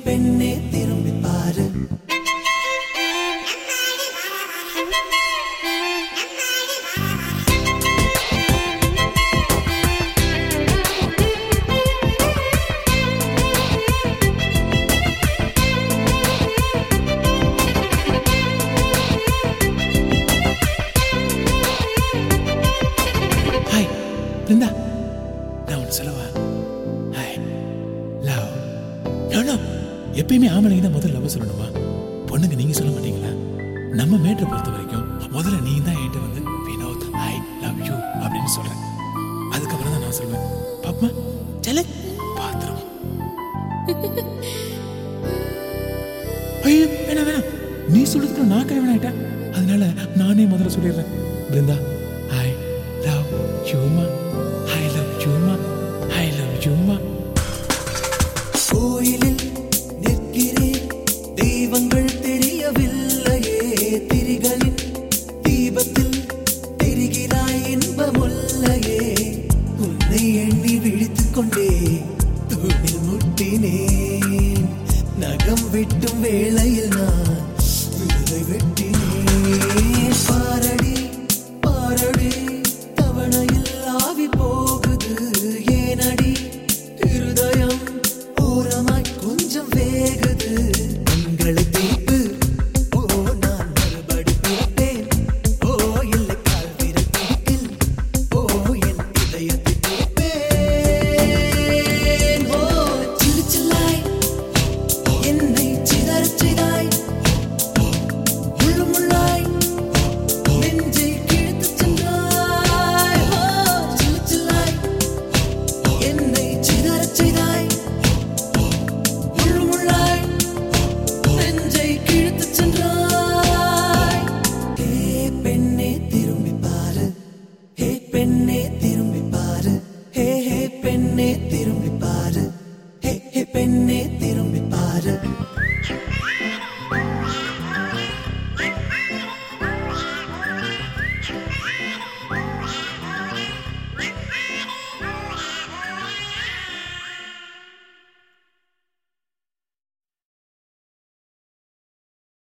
பெண்ணே திரும்பி பாரு ஹாய் பிருந்தா நான் ஒன்று சொல்லவா ஹாய் லவ் நோ நோ எப்பயுமே ஆம்பளைங்க தான் முதல்ல லவ் சொல்லணுமா பொண்ணுங்க நீங்க சொல்ல மாட்டீங்களா நம்ம மேட்டரை பொறுத்த வரைக்கும் முதல்ல நீ தான் என்கிட்ட வந்து வினோத் ஐ லவ் யூ அப்படின்னு சொல்றேன் அதுக்கப்புறம் தான் நான் சொல்லுவேன் பாப்பா செல்ல பாத்துருவோம் ஐயோ வேணாம் வேணாம் நீ சொல்றதுக்கு நான் கிழவன் ஆயிட்டேன் அதனால நானே முதல்ல சொல்லிடுறேன் பிருந்தா ஐ லவ் யூமா ஐ லவ் யூமா ஐ லவ் யூமா கோயிலில் நிற்கிறேன் தெய்வங்கள் தெரியவில்லையே திரிகளின் தீபத்தில் தெரிகிறாய் இன்பமுல்லையே உன்னை எண்ணி விழித்துக் கொண்டே தூணில் முட்டினேன் நகம் வெட்டும் வேளையில் நான் விருதை வெட்டினேன் பாரடி பாரடி தவணையில்